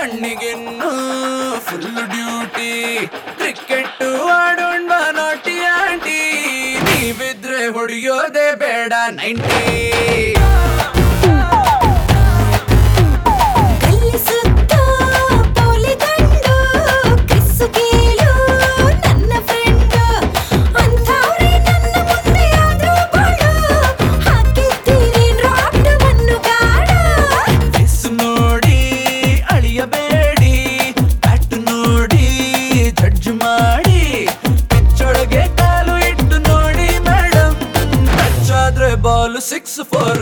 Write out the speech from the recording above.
ಕಣ್ಣಿಗಿನ್ನು full duty cricket ಆಡೋಣ ನಾಟಿ aunty ನೀವಿದ್ರೆ ಹೊಡೆಯೋದೇ ಬೇಡ ನೈಂಟಿ ಗಲ್ಲಿ ಸುತ್ತ ಪೋಲಿ ದಂಡು ಕಿಸ್ಸು ಕೇಳು ನನ್ನ ಫ್ರೆಂಡ್ ಅಂಥವ್ರೆ ನನ್ನ ಮುಂದೆ ಆದ್ರೂ ಬಾಳು ಹಾಕಿದ್ದೀರಿ ರಾಟವನ್ನು ಗಾಡ ಮಿಸ್ ನೋಡಿ ಅಳಿಯಬೇಡಿ ಬ್ಯಾಟ್ ನೋಡಿ ಜಡ್ಜ್ ಮಾಡಿ ಪಿಚ್ಚೊಳಗೆ ಕಾಲು ಇಟ್ಟು ನೋಡಿ ಮೇಡಮ್ ಟಚ್ ಆದ್ರೆ ಬಾಲ್ ಸಿಕ್ಸ್ ಫೋರ್